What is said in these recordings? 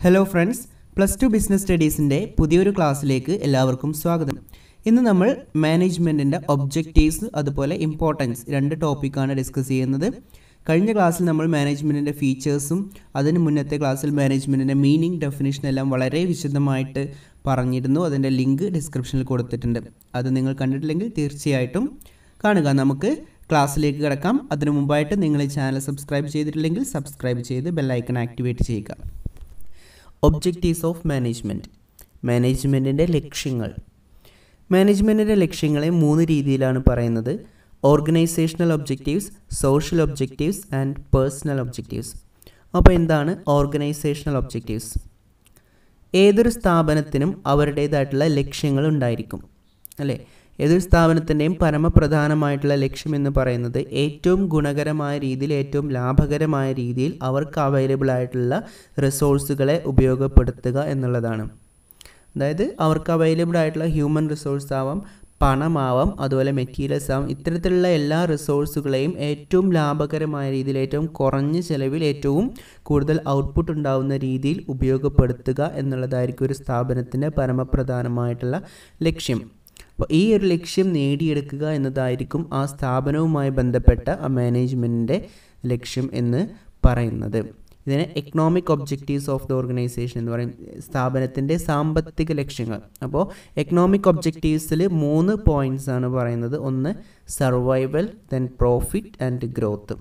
hello friends plus two business സ്റ്റഡീസിൻ്റെ പുതിയൊരു ക്ലാസ്സിലേക്ക് എല്ലാവർക്കും സ്വാഗതം ഇന്ന് നമ്മൾ മാനേജ്മെൻറ്റിൻ്റെ ഒബ്ജക്റ്റീവ്സ് അതുപോലെ ഇമ്പോർട്ടൻസ് രണ്ട് ടോപ്പിക്കാണ് ഡിസ്കസ് ചെയ്യുന്നത് കഴിഞ്ഞ ക്ലാസ്സിൽ നമ്മൾ മാനേജ്മെൻറ്റിൻ്റെ ഫീച്ചേഴ്സും അതിന് മുന്നത്തെ ക്ലാസ്സിൽ മാനേജ്മെൻറ്റിൻ്റെ മീനിങ് ഡെഫിനേഷൻ എല്ലാം വളരെ വിശദമായിട്ട് പറഞ്ഞിരുന്നു അതിൻ്റെ ലിങ്ക് ഡിസ്ക്രിപ്ഷനിൽ കൊടുത്തിട്ടുണ്ട് അത് നിങ്ങൾ കണ്ടിട്ടില്ലെങ്കിൽ തീർച്ചയായിട്ടും കാണുക നമുക്ക് ക്ലാസ്സിലേക്ക് കിടക്കാം അതിനു മുമ്പായിട്ട് നിങ്ങൾ ഈ ചാനൽ സബ്സ്ക്രൈബ് ചെയ്തിട്ടില്ലെങ്കിൽ സബ്സ്ക്രൈബ് ചെയ്ത് ബെല്ലൈക്കൺ ആക്ടിവേറ്റ് ചെയ്യുക ഒബ്ജക്റ്റീവ്സ് ഓഫ് മാനേജ്മെൻറ്റ് മാനേജ്മെൻറ്റിൻ്റെ ലക്ഷ്യങ്ങൾ മാനേജ്മെൻറ്റിൻ്റെ ലക്ഷ്യങ്ങളെ മൂന്ന് രീതിയിലാണ് പറയുന്നത് organisational objectives social objectives and personal objectives അപ്പോൾ എന്താണ് ഓർഗനൈസേഷണൽ ഒബ്ജക്റ്റീവ്സ് ഏതൊരു സ്ഥാപനത്തിനും അവരുടേതായിട്ടുള്ള ലക്ഷ്യങ്ങൾ ഉണ്ടായിരിക്കും അല്ലേ ഏതൊരു സ്ഥാപനത്തിൻ്റെയും പരമപ്രധാനമായിട്ടുള്ള ലക്ഷ്യം എന്ന് പറയുന്നത് ഏറ്റവും ഗുണകരമായ രീതിയിൽ ഏറ്റവും ലാഭകരമായ രീതിയിൽ അവർക്ക് അവൈലബിൾ ആയിട്ടുള്ള റിസോഴ്സുകളെ ഉപയോഗപ്പെടുത്തുക എന്നുള്ളതാണ് അതായത് അവർക്ക് അവൈലബിൾ ആയിട്ടുള്ള ഹ്യൂമൻ റിസോഴ്സ് ആവാം പണമാവാം അതുപോലെ മെറ്റീരിയൽസ് ആവാം ഇത്തരത്തിലുള്ള എല്ലാ റിസോഴ്സുകളെയും ഏറ്റവും ലാഭകരമായ രീതിയിൽ ഏറ്റവും കുറഞ്ഞ ചിലവിൽ ഏറ്റവും കൂടുതൽ ഔട്ട്പുട്ട് ഉണ്ടാവുന്ന രീതിയിൽ ഉപയോഗപ്പെടുത്തുക എന്നുള്ളതായിരിക്കും ഒരു സ്ഥാപനത്തിൻ്റെ പരമപ്രധാനമായിട്ടുള്ള ലക്ഷ്യം അപ്പോൾ ഈ ഒരു ലക്ഷ്യം നേടിയെടുക്കുക എന്നതായിരിക്കും ആ സ്ഥാപനവുമായി ബന്ധപ്പെട്ട ആ മാനേജ്മെൻറ്റിൻ്റെ ലക്ഷ്യം എന്ന് പറയുന്നത് ഇതിനെ economic objectives of the organisation എന്ന് പറയും സ്ഥാപനത്തിൻ്റെ സാമ്പത്തിക ലക്ഷ്യങ്ങൾ അപ്പോൾ എക്കണോമിക് ഒബ്ജക്റ്റീവ്സിൽ മൂന്ന് പോയിൻറ്റ്സ് ആണ് പറയുന്നത് ഒന്ന് survival then profit and growth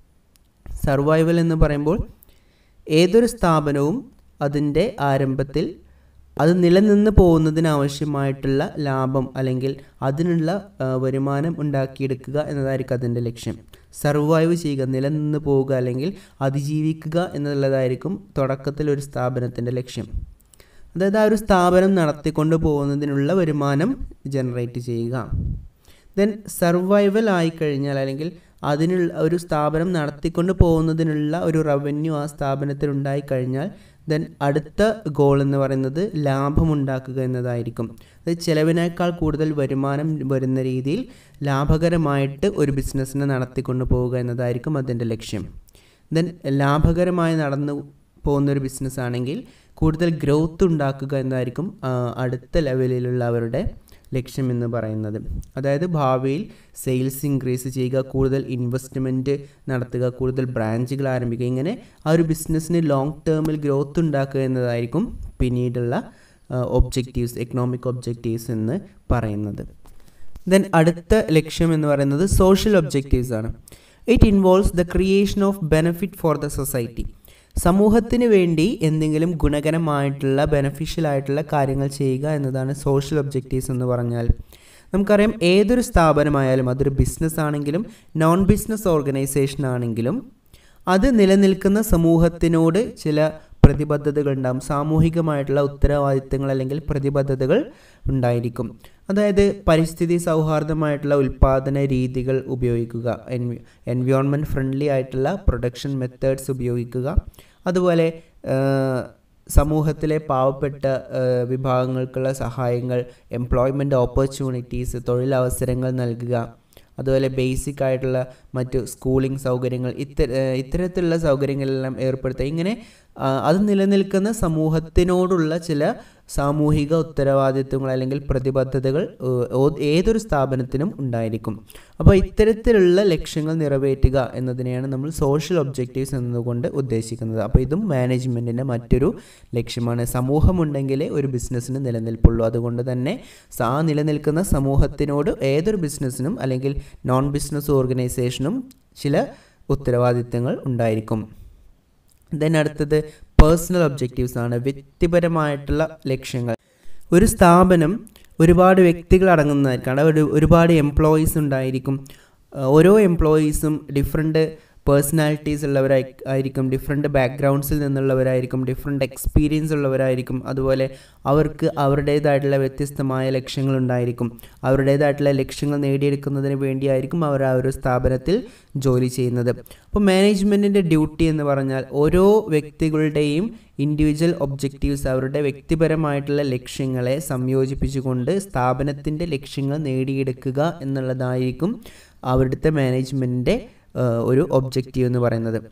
survival എന്ന് പറയുമ്പോൾ ഏതൊരു സ്ഥാപനവും അതിൻ്റെ ആരംഭത്തിൽ അത് നിലനിന്ന് പോകുന്നതിന് ആവശ്യമായിട്ടുള്ള ലാഭം അല്ലെങ്കിൽ അതിനുള്ള വരുമാനം ഉണ്ടാക്കിയെടുക്കുക എന്നതായിരിക്കും അതിൻ്റെ ലക്ഷ്യം സർവൈവ് ചെയ്യുക നിലനിന്ന് പോവുക അല്ലെങ്കിൽ അതിജീവിക്കുക എന്നുള്ളതായിരിക്കും തുടക്കത്തിൽ ഒരു സ്ഥാപനത്തിൻ്റെ ലക്ഷ്യം അതായത് ആ ഒരു സ്ഥാപനം നടത്തിക്കൊണ്ട് പോകുന്നതിനുള്ള വരുമാനം ജനറേറ്റ് ചെയ്യുക ദെൻ സർവൈവൽ ആയിക്കഴിഞ്ഞാൽ അല്ലെങ്കിൽ അതിനുള്ള ഒരു സ്ഥാപനം നടത്തിക്കൊണ്ട് പോകുന്നതിനുള്ള ഒരു റവന്യൂ ആ സ്ഥാപനത്തിൽ ഉണ്ടായിക്കഴിഞ്ഞാൽ ദെൻ അടുത്ത ഗോൾ എന്ന് പറയുന്നത് ലാഭമുണ്ടാക്കുക എന്നതായിരിക്കും അത് ചിലവിനേക്കാൾ കൂടുതൽ വരുമാനം വരുന്ന രീതിയിൽ ലാഭകരമായിട്ട് ഒരു ബിസിനസ്സിനെ നടത്തിക്കൊണ്ട് പോവുക എന്നതായിരിക്കും അതിൻ്റെ ലക്ഷ്യം ദെൻ ലാഭകരമായി നടന്നു പോകുന്ന ഒരു ബിസിനസ് ആണെങ്കിൽ കൂടുതൽ ഗ്രോത്ത് ഉണ്ടാക്കുക എന്നതായിരിക്കും അടുത്ത ലെവലിലുള്ള അവരുടെ ലക്ഷ്യം എന്ന് പറയുന്നത് അതായത് ഭാവിയിൽ സെയിൽസ് ഇൻക്രീസ് ചെയ്യുക കൂടുതൽ ഇൻവെസ്റ്റ്മെൻറ്റ് നടത്തുക കൂടുതൽ ബ്രാഞ്ചുകൾ ആരംഭിക്കുക ഇങ്ങനെ ആ ഒരു ബിസിനസ്സിന് ലോങ് ടേമിൽ ഗ്രോത്ത് ഉണ്ടാക്കുക എന്നതായിരിക്കും പിന്നീടുള്ള ഒബ്ജക്റ്റീവ്സ് എക്കണോമിക് ഒബ്ജക്റ്റീവ്സ് എന്ന് പറയുന്നത് ദെൻ അടുത്ത ലക്ഷ്യം എന്ന് പറയുന്നത് സോഷ്യൽ ഒബ്ജക്റ്റീവ്സ് ആണ് it involves the creation of benefit for the society സമൂഹത്തിന് വേണ്ടി എന്തെങ്കിലും ഗുണകരമായിട്ടുള്ള ബെനഫിഷ്യൽ ആയിട്ടുള്ള കാര്യങ്ങൾ ചെയ്യുക എന്നതാണ് സോഷ്യൽ ഒബ്ജക്റ്റീവ്സ് എന്ന് പറഞ്ഞാൽ നമുക്കറിയാം ഏതൊരു സ്ഥാപനമായാലും അതൊരു ബിസിനസ് ആണെങ്കിലും നോൺ ബിസിനസ് ഓർഗനൈസേഷൻ ആണെങ്കിലും അത് നിലനിൽക്കുന്ന സമൂഹത്തിനോട് ചില പ്രതിബദ്ധതകൾ ഉണ്ടാകും സാമൂഹികമായിട്ടുള്ള ഉത്തരവാദിത്തങ്ങൾ അല്ലെങ്കിൽ പ്രതിബദ്ധതകൾ ഉണ്ടായിരിക്കും അതായത് പരിസ്ഥിതി സൗഹാർദ്ദമായിട്ടുള്ള ഉൽപ്പാദന രീതികൾ ഉപയോഗിക്കുക എൻവി എൻവയോൺമെൻറ്റ് ഫ്രണ്ട്ലി ആയിട്ടുള്ള പ്രൊഡക്ഷൻ മെത്തേഡ്സ് ഉപയോഗിക്കുക അതുപോലെ സമൂഹത്തിലെ പാവപ്പെട്ട വിഭാഗങ്ങൾക്കുള്ള സഹായങ്ങൾ എംപ്ലോയ്മെൻറ്റ് ഓപ്പർച്യൂണിറ്റീസ് തൊഴിലവസരങ്ങൾ നൽകുക അതുപോലെ ബേസിക് ആയിട്ടുള്ള മറ്റു സ്കൂളിംഗ് സൗകര്യങ്ങൾ ഇത്തര ഇത്തരത്തിലുള്ള സൗകര്യങ്ങളെല്ലാം ഏർപ്പെടുത്തുക ഇങ്ങനെ അത് നിലനിൽക്കുന്ന സമൂഹത്തിനോടുള്ള ചില സാമൂഹിക ഉത്തരവാദിത്വങ്ങൾ അല്ലെങ്കിൽ പ്രതിബദ്ധതകൾ ഏതൊരു സ്ഥാപനത്തിനും ഉണ്ടായിരിക്കും അപ്പോൾ ഇത്തരത്തിലുള്ള ലക്ഷ്യങ്ങൾ നിറവേറ്റുക എന്നതിനെയാണ് നമ്മൾ സോഷ്യൽ ഒബ്ജക്റ്റീവ്സ് എന്നതുകൊണ്ട് ഉദ്ദേശിക്കുന്നത് അപ്പോൾ ഇതും മാനേജ്മെൻറ്റിൻ്റെ മറ്റൊരു ലക്ഷ്യമാണ് സമൂഹമുണ്ടെങ്കിലേ ഒരു ബിസിനസ്സിന് നിലനിൽപ്പുള്ളൂ അതുകൊണ്ട് തന്നെ ആ നിലനിൽക്കുന്ന സമൂഹത്തിനോട് ഏതൊരു ബിസിനസ്സിനും അല്ലെങ്കിൽ നോൺ ബിസിനസ് ഓർഗനൈസേഷനും ചില ഉത്തരവാദിത്തങ്ങൾ ഉണ്ടായിരിക്കും ദെൻ അടുത്തത് പേഴ്സണൽ ഒബ്ജക്റ്റീവ്സ് ആണ് വ്യക്തിപരമായിട്ടുള്ള ലക്ഷ്യങ്ങൾ ഒരു സ്ഥാപനം ഒരുപാട് വ്യക്തികൾ അടങ്ങുന്നതായിരിക്കും അവിടെ ഒരുപാട് എംപ്ലോയീസ് ഉണ്ടായിരിക്കും ഓരോ എംപ്ലോയീസും ഡിഫറെൻറ്റ് പേഴ്സണാലിറ്റീസ് ഉള്ളവരായി ആയിരിക്കും ഡിഫറെൻറ്റ് ബാക്ക്ഗ്രൗണ്ട്സിൽ നിന്നുള്ളവരായിരിക്കും ഡിഫറെൻറ്റ് എക്സ്പീരിയൻസ് ഉള്ളവരായിരിക്കും അതുപോലെ അവർക്ക് അവരുടേതായിട്ടുള്ള വ്യത്യസ്തമായ ലക്ഷ്യങ്ങളുണ്ടായിരിക്കും അവരുടേതായിട്ടുള്ള ലക്ഷ്യങ്ങൾ നേടിയെടുക്കുന്നതിന് വേണ്ടിയായിരിക്കും അവർ ആ ഒരു സ്ഥാപനത്തിൽ ജോലി ചെയ്യുന്നത് അപ്പോൾ മാനേജ്മെൻറ്റിൻ്റെ ഡ്യൂട്ടി എന്ന് പറഞ്ഞാൽ ഓരോ വ്യക്തികളുടെയും ഇൻഡിവിജ്വൽ ഒബ്ജക്റ്റീവ്സ് അവരുടെ വ്യക്തിപരമായിട്ടുള്ള ലക്ഷ്യങ്ങളെ സംയോജിപ്പിച്ചുകൊണ്ട് സ്ഥാപനത്തിൻ്റെ ലക്ഷ്യങ്ങൾ നേടിയെടുക്കുക എന്നുള്ളതായിരിക്കും അവിടുത്തെ മാനേജ്മെൻറ്റിൻ്റെ ഒരു ഒബ്ജക്റ്റീവ് എന്ന് പറയുന്നത്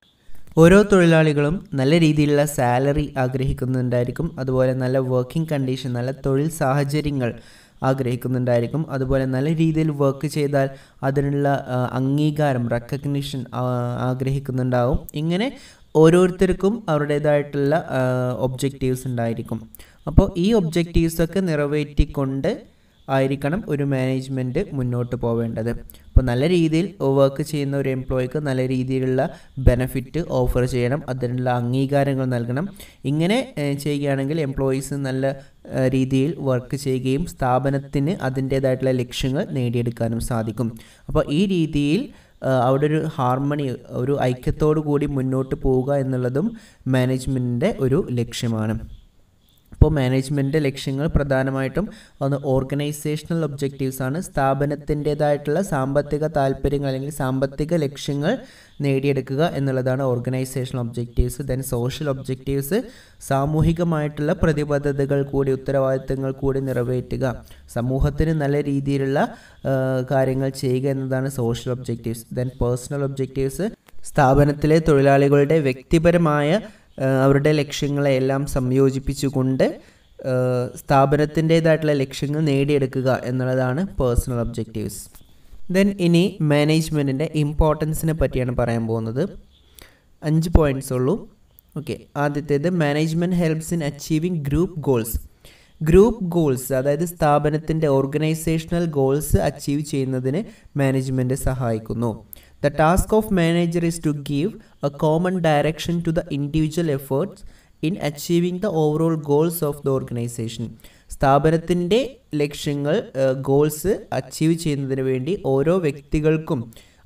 ഓരോ തൊഴിലാളികളും നല്ല രീതിയിലുള്ള സാലറി ആഗ്രഹിക്കുന്നുണ്ടായിരിക്കും അതുപോലെ നല്ല വർക്കിംഗ് കണ്ടീഷൻ നല്ല തൊഴിൽ സാഹചര്യങ്ങൾ ആഗ്രഹിക്കുന്നുണ്ടായിരിക്കും അതുപോലെ നല്ല രീതിയിൽ വർക്ക് ചെയ്താൽ അതിനുള്ള ആ, അംഗീകാരം റെക്കഗ്നിഷൻ ആഗ്രഹിക്കുന്നുണ്ടാവും ഇങ്ങനെ ഓരോരുത്തർക്കും അവരുടേതായിട്ടുള്ള ഒബ്ജക്റ്റീവ്സ് ഉണ്ടായിരിക്കും അപ്പോൾ ഈ ഒബ്ജക്റ്റീവ്സൊക്കെ നിറവേറ്റിക്കൊണ്ട് ആയിരിക്കണം ഒരു മാനേജ്മെൻറ്റ് മുന്നോട്ട് പോവേണ്ടത് അപ്പോൾ നല്ല രീതിയിൽ വർക്ക് ചെയ്യുന്ന ഒരു എംപ്ലോയിക്ക് നല്ല രീതിയിലുള്ള ബെനഫിറ്റ് ഓഫർ ചെയ്യണം അതിനുള്ള അംഗീകാരങ്ങൾ നൽകണം ഇങ്ങനെ ഏഹ്, ചെയ്യുകയാണെങ്കിൽ എംപ്ലോയീസ് നല്ല ഏഹ്, രീതിയിൽ വർക്ക് ചെയ്യുകയും സ്ഥാപനത്തിന് അതിൻ്റേതായിട്ടുള്ള ലക്ഷ്യങ്ങൾ നേടിയെടുക്കാനും സാധിക്കും അപ്പോൾ ഈ രീതിയിൽ ഏഹ്, അവിടെ ഒരു ഹാർമണി ഒരു ഐക്യത്തോടു കൂടി മുന്നോട്ട് പോവുക എന്നുള്ളതും മാനേജ്മെൻറ്റിൻ്റെ ഒരു ലക്ഷ്യമാണ് അപ്പോൾ മാനേജ്മെൻറ്റ് ലക്ഷ്യങ്ങൾ പ്രധാനമായിട്ടും ഒന്ന് ഓർഗനൈസേഷണൽ ഒബ്ജക്റ്റീവ്സ് ആണ് സ്ഥാപനത്തിൻ്റേതായിട്ടുള്ള സാമ്പത്തിക താല്പര്യങ്ങൾ അല്ലെങ്കിൽ സാമ്പത്തിക ലക്ഷ്യങ്ങൾ നേടിയെടുക്കുക എന്നുള്ളതാണ് organisational objectives then social objectives സാമൂഹികമായിട്ടുള്ള പ്രതിബദ്ധതകൾ കൂടി ഉത്തരവാദിത്തങ്ങൾ കൂടി നിറവേറ്റുക സമൂഹത്തിന് നല്ല രീതിയിലുള്ള ആ, കാര്യങ്ങൾ ചെയ്യുക എന്നതാണ് social objectives then personal objectives സ്ഥാപനത്തിലെ തൊഴിലാളികളുടെ വ്യക്തിപരമായ ആ, അവരുടെ ലക്ഷ്യങ്ങളെ എല്ലാം സംയോജിപ്പിച്ചുകൊണ്ട് ആ, സ്ഥാപനത്തിൻ്റേതായിട്ടുള്ള ലക്ഷ്യങ്ങൾ നേടിയെടുക്കുക എന്നുള്ളതാണ് പേഴ്സണൽ ഒബ്ജക്റ്റീവ്സ് ദെൻ ഇനി മാനേജ്മെൻറ്റിൻ്റെ ഇമ്പോർട്ടൻസിനെ പറ്റിയാണ് പറയാൻ പോകുന്നത് അഞ്ച് പോയിൻറ്റ്സ് ഉള്ളൂ ഓക്കെ ആദ്യത്തേത് management helps in achieving group goals group goals അതായത് സ്ഥാപനത്തിൻ്റെ ഓർഗനൈസേഷണൽ ഗോൾസ് അച്ചീവ് ചെയ്യുന്നതിന് മാനേജ്മെൻറ്റ് സഹായിക്കുന്നു the task of manager is to give a common direction to the individual efforts in achieving the overall goals of the organisation സ്ഥാപനത്തിൻ്റെ ലക്ഷ്യങ്ങൾ goals achieve ചെയ്യുന്നതിന് വേണ്ടി ഓരോ വ്യക്തികൾക്കും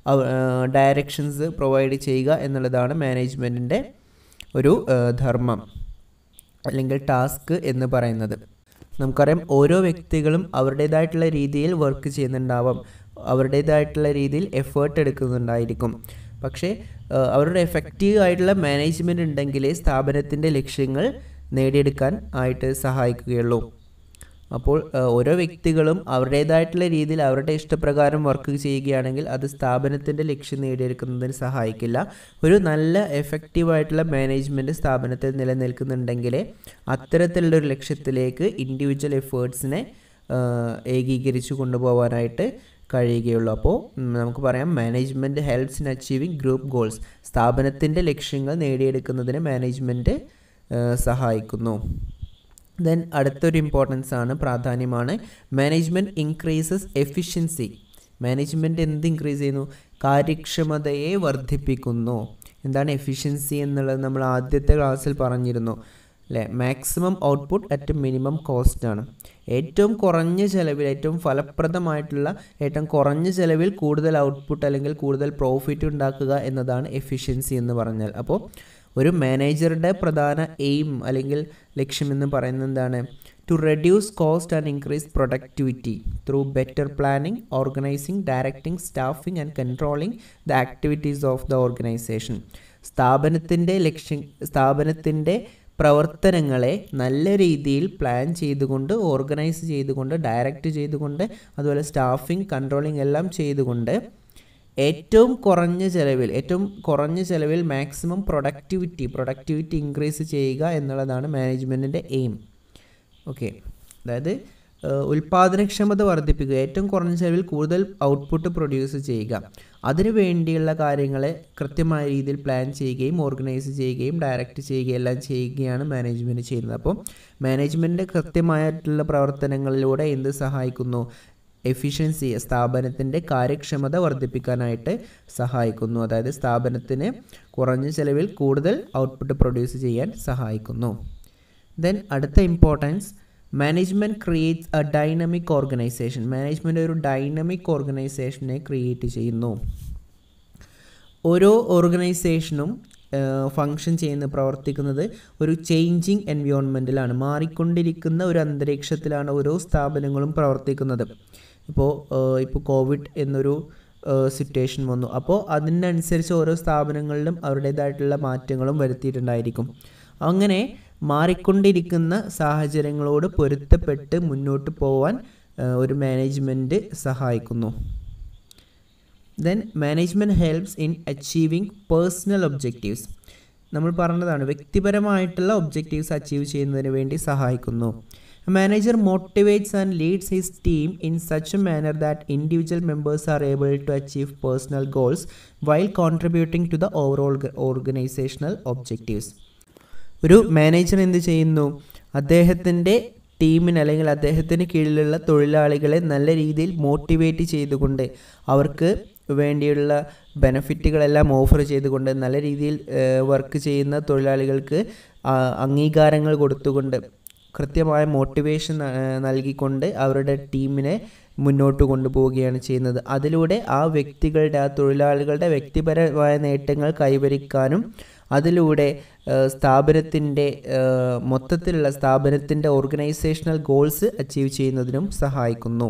ഡയറക്ഷൻസ് പ്രൊവൈഡ് ചെയ്യുക എന്നുള്ളതാണ് മാനേജ്മെൻറ്റിൻ്റെ ഒരു ആ, ധർമ്മം അല്ലെങ്കിൽ ടാസ്ക് എന്ന് പറയുന്നത് നമുക്കറിയാം ഓരോ വ്യക്തികളും അവരുടേതായിട്ടുള്ള രീതിയിൽ വർക്ക് ചെയ്യുന്നുണ്ടാവാം അവരുടേതായിട്ടുള്ള രീതിയിൽ എഫേർട്ട് എടുക്കുന്നുണ്ടായിരിക്കും പക്ഷേ ആ, അവരുടെ എഫക്റ്റീവ് ആയിട്ടുള്ള മാനേജ്മെൻറ്റ് ഉണ്ടെങ്കിലേ സ്ഥാപനത്തിൻ്റെ ലക്ഷ്യങ്ങൾ നേടിയെടുക്കാൻ ആയിട്ട് സഹായിക്കുകയുള്ളൂ അപ്പോൾ ആ, ഓരോ വ്യക്തികളും അവരുടേതായിട്ടുള്ള രീതിയിൽ അവരുടെ ഇഷ്ടപ്രകാരം വർക്ക് ചെയ്യുകയാണെങ്കിൽ അത് സ്ഥാപനത്തിൻ്റെ ലക്ഷ്യം നേടിയെടുക്കുന്നതിന് സഹായിക്കില്ല ഒരു നല്ല എഫക്റ്റീവായിട്ടുള്ള മാനേജ്മെൻറ്റ് സ്ഥാപനത്തിൽ നിലനിൽക്കുന്നുണ്ടെങ്കിലേ അത്തരത്തിലുള്ളൊരു ലക്ഷ്യത്തിലേക്ക് ഇൻഡിവിജ്വൽ എഫേർട്സിനെ ഏകീകരിച്ചു കൊണ്ടുപോകാനായിട്ട് കഴിയുകയുള്ളൂ അപ്പോൾ ഉം, നമുക്ക് പറയാം management helps in achieving group goals സ്ഥാപനത്തിൻ്റെ ലക്ഷ്യങ്ങൾ നേടിയെടുക്കുന്നതിന് മാനേജ്മെൻറ്റ് സഹായിക്കുന്നു ദെൻ അടുത്തൊരു ഇമ്പോർട്ടൻസ് ആണ് പ്രാധാന്യമാണ് മാനേജ്മെൻറ്റ് ഇൻക്രീസസ് എഫിഷ്യൻസി മാനേജ്മെൻറ്റ് എന്ത് ഇൻക്രീസ് ചെയ്യുന്നു കാര്യക്ഷമതയെ വർദ്ധിപ്പിക്കുന്നു എന്താണ് എഫിഷ്യൻസി എന്നുള്ളത് നമ്മൾ ആദ്യത്തെ ക്ലാസ്സിൽ പറഞ്ഞിരുന്നു അല്ലേ maximum output at minimum cost ആണ് ഏറ്റവും കുറഞ്ഞ ചിലവിൽ ഏറ്റവും ഫലപ്രദമായിട്ടുള്ള ഏറ്റവും കുറഞ്ഞ ചിലവിൽ കൂടുതൽ ഔട്ട്പുട്ട് അല്ലെങ്കിൽ കൂടുതൽ പ്രോഫിറ്റ് ഉണ്ടാക്കുക എന്നതാണ് എഫിഷ്യൻസി എന്ന് പറഞ്ഞാൽ അപ്പോൾ ഒരു മാനേജറുടെ പ്രധാന എയിം അല്ലെങ്കിൽ ലക്ഷ്യം എന്ന് പറയുന്നത് എന്താണ് to reduce cost and increase productivity through better planning organising directing staffing and controlling the activities of the organisation സ്ഥാപനത്തിൻ്റെ ലക്ഷ്യം സ്ഥാപനത്തിൻ്റെ പ്രവർത്തനങ്ങളെ നല്ല രീതിയിൽ പ്ലാൻ ചെയ്തുകൊണ്ട് ഓർഗനൈസ് ചെയ്തുകൊണ്ട് ഡയറക്റ്റ് ചെയ്തുകൊണ്ട് അതുപോലെ സ്റ്റാഫിംഗ് കൺട്രോളിംഗ് എല്ലാം ചെയ്തുകൊണ്ട് ഏറ്റവും കുറഞ്ഞ ചിലവിൽ ഏറ്റവും കുറഞ്ഞ ചിലവിൽ മാക്സിമം പ്രൊഡക്ടിവിറ്റി പ്രൊഡക്ടിവിറ്റി ഇൻക്രീസ് ചെയ്യുക എന്നുള്ളതാണ് മാനേജ്മെൻറ്റിൻ്റെ എയിം ഓക്കെ അതായത് ഏഹ്, ഉൽപാദനക്ഷമത വർദ്ധിപ്പിക്കുക ഏറ്റവും കുറഞ്ഞ ചിലവിൽ കൂടുതൽ ഔട്ട്പുട്ട് പ്രൊഡ്യൂസ് ചെയ്യുക അതിനു വേണ്ടിയുള്ള കാര്യങ്ങളെ കൃത്യമായ രീതിയിൽ പ്ലാൻ ചെയ്യുകയും ഓർഗനൈസ് ചെയ്യുകയും ഡയറക്റ്റ് ചെയ്യുകയും എല്ലാം ചെയ്യുകയാണ് മാനേജ്മെൻറ്റ് ചെയ്യുന്നത് അപ്പോൾ മാനേജ്മെൻറ്റ് കൃത്യമായിട്ടുള്ള പ്രവർത്തനങ്ങളിലൂടെ എന്ത് സഹായിക്കുന്നു എഫിഷ്യൻസി സ്ഥാപനത്തിൻ്റെ കാര്യക്ഷമത വർദ്ധിപ്പിക്കാനായിട്ട് സഹായിക്കുന്നു അതായത് സ്ഥാപനത്തിന് കുറഞ്ഞ ചിലവിൽ കൂടുതൽ ഔട്ട്പുട്ട് പ്രൊഡ്യൂസ് ചെയ്യാൻ സഹായിക്കുന്നു ദെൻ അടുത്ത importance management creates a dynamic organisation management ഒരു ഡൈനമിക് ഓർഗനൈസേഷനെ ക്രിയേറ്റ് ചെയ്യുന്നു ഓരോ ഓർഗനൈസേഷനും ഫങ്ഷൻ ചെയ്യുന്ന പ്രവർത്തിക്കുന്നത് ഒരു ചേഞ്ചിങ് എൻവയോൺമെൻറ്റിലാണ് മാറിക്കൊണ്ടിരിക്കുന്ന ഒരു അന്തരീക്ഷത്തിലാണ് ഓരോ സ്ഥാപനങ്ങളും പ്രവർത്തിക്കുന്നത് ഇപ്പോൾ ഇപ്പോൾ കോവിഡ് എന്നൊരു സിറ്റുവേഷൻ വന്നു അപ്പോൾ അതിനനുസരിച്ച് ഓരോ സ്ഥാപനങ്ങളിലും അവരുടേതായിട്ടുള്ള മാറ്റങ്ങളും വരുത്തിയിട്ടുണ്ടായിരിക്കും അങ്ങനെ മാറിക്കൊണ്ടിരിക്കുന്ന സാഹചര്യങ്ങളോട് പൊരുത്തപ്പെട്ട് മുന്നോട്ട് പോവാൻ ആ, ഒരു മാനേജ്മെൻറ്റ് സഹായിക്കുന്നു then management helps in achieving personal objectives നമ്മൾ പറഞ്ഞതാണ് വ്യക്തിപരമായിട്ടുള്ള ഒബ്ജക്റ്റീവ്സ് അച്ചീവ് ചെയ്യുന്നതിന് വേണ്ടി സഹായിക്കുന്നു manager motivates and leads his team in such a manner that individual members are able to achieve personal goals while contributing to the overall organisational objectives ഒരു manager എന്ത് ചെയ്യുന്നു അദ്ദേഹത്തിൻ്റെ ടീമിന് അല്ലെങ്കിൽ അദ്ദേഹത്തിന് കീഴിലുള്ള തൊഴിലാളികളെ നല്ല രീതിയിൽ മോട്ടിവേറ്റ് ചെയ്തുകൊണ്ട് അവർക്ക് വേണ്ടിയുള്ള ബെനഫിറ്റുകളെല്ലാം ഓഫർ ചെയ്തുകൊണ്ട് നല്ല രീതിയിൽ വർക്ക് ചെയ്യുന്ന തൊഴിലാളികൾക്ക് അംഗീകാരങ്ങൾ കൊടുത്തുകൊണ്ട് കൃത്യമായ മോട്ടിവേഷൻ നൽകിക്കൊണ്ട് അവരുടെ ടീമിനെ മുന്നോട്ട് കൊണ്ടുപോവുകയാണ് ചെയ്യുന്നത് അതിലൂടെ ആ വ്യക്തികളുടെ ആ തൊഴിലാളികളുടെ വ്യക്തിപരമായ നേട്ടങ്ങൾ കൈവരിക്കാനും അതിലൂടെ സ്ഥാപനത്തിൻ്റെ മൊത്തത്തിലുള്ള സ്ഥാപനത്തിൻ്റെ ഓർഗനൈസേഷണൽ ഗോൾസ് അച്ചീവ് ചെയ്യുന്നതിനും സഹായിക്കുന്നു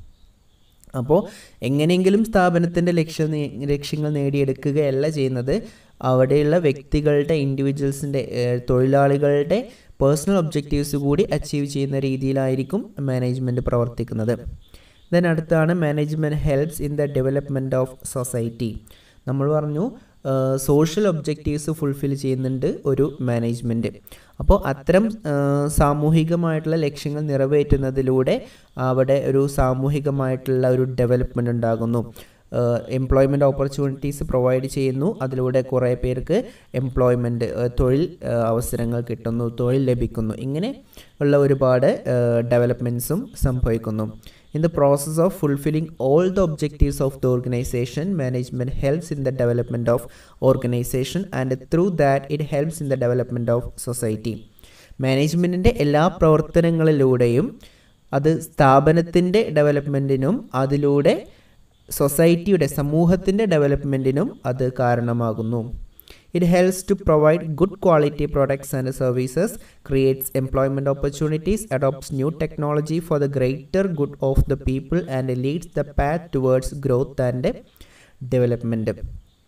അപ്പോൾ എങ്ങനെയെങ്കിലും സ്ഥാപനത്തിൻ്റെ ലക്ഷ്യം ലക്ഷ്യങ്ങൾ നേടിയെടുക്കുകയല്ല ചെയ്യുന്നത് അവിടെയുള്ള വ്യക്തികളുടെ ഇൻഡിവിജ്വൽസിൻ്റെ തൊഴിലാളികളുടെ പേഴ്സണൽ ഒബ്ജക്റ്റീവ്സ് കൂടി അച്ചീവ് ചെയ്യുന്ന രീതിയിലായിരിക്കും മാനേജ്മെൻറ്റ് പ്രവർത്തിക്കുന്നത് ദെൻ അടുത്താണ് management helps in the development of society നമ്മൾ പറഞ്ഞു സോഷ്യൽ ഒബ്ജക്റ്റീവ്സ് ഫുൾഫിൽ ചെയ്യുന്നുണ്ട് ഒരു മാനേജ്മെൻറ്റ് അപ്പോൾ അത്തരം സാമൂഹികമായിട്ടുള്ള ലക്ഷ്യങ്ങൾ നിറവേറ്റുന്നതിലൂടെ അവിടെ ഒരു സാമൂഹികമായിട്ടുള്ള ഒരു ഡെവലപ്മെൻറ്റ് ഉണ്ടാകുന്നു എംപ്ലോയ്മെൻറ്റ് ഓപ്പർച്യൂണിറ്റീസ് പ്രൊവൈഡ് ചെയ്യുന്നു അതിലൂടെ കുറേ പേർക്ക് എംപ്ലോയ്മെൻറ്റ് തൊഴിൽ അവസരങ്ങൾ കിട്ടുന്നു തൊഴിൽ ലഭിക്കുന്നു ഇങ്ങനെ ഉള്ള ഒരുപാട് ഡെവലപ്മെൻറ്റ്സും സംഭവിക്കുന്നു in the process of fulfilling all the objectives of the organisation management helps in the development of organisation and through that it helps in the development of society മാനേജ്മെൻറ്റിൻ്റെ എല്ലാ പ്രവർത്തനങ്ങളിലൂടെയും അത് സ്ഥാപനത്തിൻ്റെ ഡെവലപ്മെൻറ്റിനും അതിലൂടെ സൊസൈറ്റിയുടെ സമൂഹത്തിൻ്റെ ഡെവലപ്മെൻറ്റിനും അത് കാരണമാകുന്നു it helps to provide good quality products and services creates employment opportunities adopts new technology for the greater good of the people and leads the path towards growth and development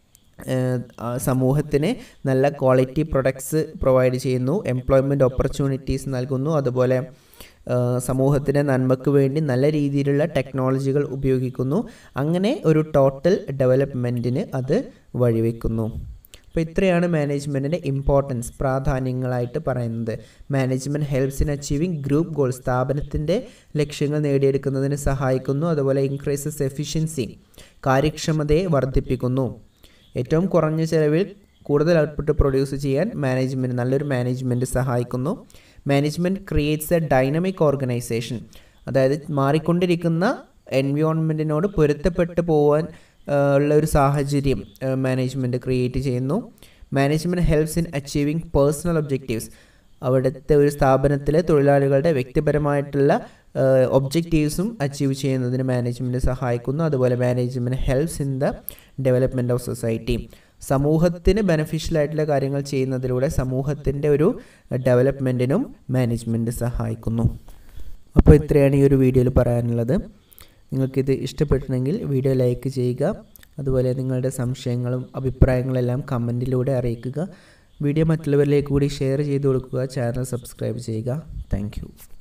സമൂഹത്തിന് നല്ല ക്വാളിറ്റി പ്രൊഡക്ട്സ് പ്രൊവൈഡ് ചെയ്യുന്നു employment opportunities നൽകുന്നു അതുപോലെ സമൂഹത്തിൻ്റെ നന്മയ്ക്ക് വേണ്ടി നല്ല രീതിയിലുള്ള ടെക്നോളജികൾ ഉപയോഗിക്കുന്നു അങ്ങനെ ഒരു ടോട്ടൽ ഡെവലപ്മെൻറ്റിന് അത് വഴിവെക്കുന്നു അപ്പോൾ ഇത്രയാണ് മാനേജ്മെൻറ്റിൻ്റെ ഇമ്പോർട്ടൻസ് പ്രാധാന്യങ്ങളായിട്ട് പറയുന്നത് management helps in achieving group goal സ്ഥാപനത്തിൻ്റെ ലക്ഷ്യങ്ങൾ നേടിയെടുക്കുന്നതിന് സഹായിക്കുന്നു അതുപോലെ ഇൻക്രീസസ് എഫിഷ്യൻസി കാര്യക്ഷമതയെ വർദ്ധിപ്പിക്കുന്നു ഏറ്റവും കുറഞ്ഞ ചിലവിൽ കൂടുതൽ ഔട്ട്പുട്ട് പ്രൊഡ്യൂസ് ചെയ്യാൻ മാനേജ്മെൻറ്റ് നല്ലൊരു മാനേജ്മെൻറ്റ് സഹായിക്കുന്നു management creates a dynamic organisation അതായത് മാറിക്കൊണ്ടിരിക്കുന്ന എൻവയോൺമെൻറ്റിനോട് പൊരുത്തപ്പെട്ട് പോകാൻ ഉള്ള ഒരു സാഹചര്യം മാനേജ്മെൻറ്റ് ക്രിയേറ്റ് ചെയ്യുന്നു management helps in achieving personal objectives അവിടുത്തെ ഒരു സ്ഥാപനത്തിലെ തൊഴിലാളികളുടെ വ്യക്തിപരമായിട്ടുള്ള ഒബ്ജക്റ്റീവ്സും അച്ചീവ് ചെയ്യുന്നതിന് മാനേജ്മെൻറ്റ് സഹായിക്കുന്നു അതുപോലെ management helps in the development of society സമൂഹത്തിന് ബെനഫിഷ്യൽ ആയിട്ടുള്ള കാര്യങ്ങൾ ചെയ്യുന്നതിലൂടെ സമൂഹത്തിൻ്റെ ഒരു ഡെവലപ്മെൻറ്റിനും മാനേജ്മെൻറ്റ് സഹായിക്കുന്നു അപ്പോൾ ഇത്രയാണ് ഈ ഒരു വീഡിയോയിൽ പറയാനുള്ളത് നിങ്ങൾക്കിത് ഇഷ്ടപ്പെട്ടിട്ടുണ്ടെങ്കിൽ വീഡിയോ ലൈക്ക് ചെയ്യുക അതുപോലെ നിങ്ങളുടെ സംശയങ്ങളും അഭിപ്രായങ്ങളെല്ലാം കമൻറ്റിലൂടെ അറിയിക്കുക വീഡിയോ മറ്റുള്ളവരിലേക്ക് കൂടി ഷെയർ ചെയ്ത് കൊടുക്കുക ചാനൽ സബ്സ്ക്രൈബ് ചെയ്യുക താങ്ക്